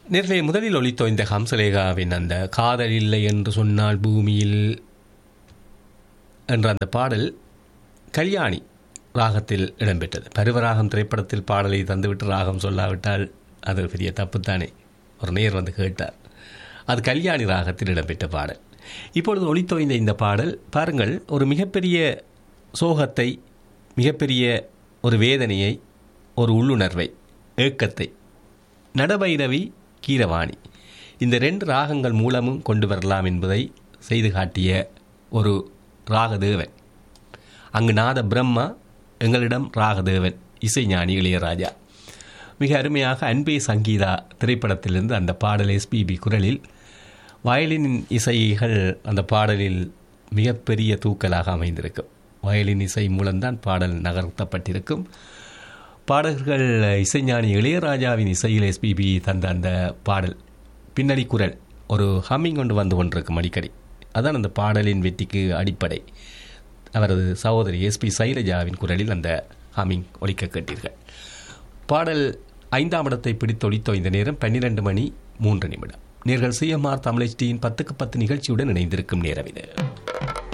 நேர்களை முதலில் ஒளித்தோய்ந்த ஹம்சலேகாவின் அந்த காதல் இல்லை என்று சொன்னால் பூமியில் என்ற அந்த பாடல் கல்யாணி ராகத்தில் இடம்பெற்றது பருவராகம் திரைப்படத்தில் பாடலை தந்துவிட்டு ராகம் சொல்லாவிட்டால் அது ஒரு பெரிய தப்புத்தானே ஒரு நேர் வந்து கேட்டார் அது கல்யாணி ராகத்தில் இடம்பெற்ற பாடல் இப்பொழுது ஒளித்தோய்ந்த இந்த பாடல் பாருங்கள் ஒரு மிகப்பெரிய சோகத்தை மிகப்பெரிய ஒரு வேதனையை ஒரு உள்ளுணர்வை ஏக்கத்தை நடபைரவி கீரவாணி இந்த ரெண்டு ராகங்கள் மூலமும் கொண்டு வரலாம் என்பதை செய்து காட்டிய ஒரு ராகதேவன் அங்கு நாத பிரம்மா எங்களிடம் ராகதேவன் இசைஞானி இளையராஜா மிக அருமையாக அன்பே சங்கீதா திரைப்படத்திலிருந்து அந்த பாடல் எஸ்பிபி குரலில் வயலின் இசைகள் அந்த பாடலில் மிகப்பெரிய தூக்கலாக அமைந்திருக்கும் வயலின் இசை மூலம்தான் பாடல் நகர்த்தப்பட்டிருக்கும் பாடல்கள் இசைஞானி இளையராஜாவின் இசையில் எஸ்பிபி தந்த அந்த பாடல் பின்னணி குரல் ஒரு ஹம்மிங் கொண்டு வந்து கொண்டிருக்கும் அடிக்கடி அதான் அந்த பாடலின் வெற்றிக்கு அடிப்படை அவரது சகோதரி எஸ்பி சைலஜாவின் குரலில் அந்த ஹம்மிங் ஒலிக்க கேட்டீர்கள் பாடல் ஐந்தாம் இடத்தை பிடித்தொழித்தோ இந்த நேரம் பன்னிரண்டு மணி மூன்று நிமிடம் நேர்கள் சிஎம்ஆர் தமிழ் டியின் பத்துக்கு பத்து நிகழ்ச்சியுடன் இணைந்திருக்கும் நேரம் இது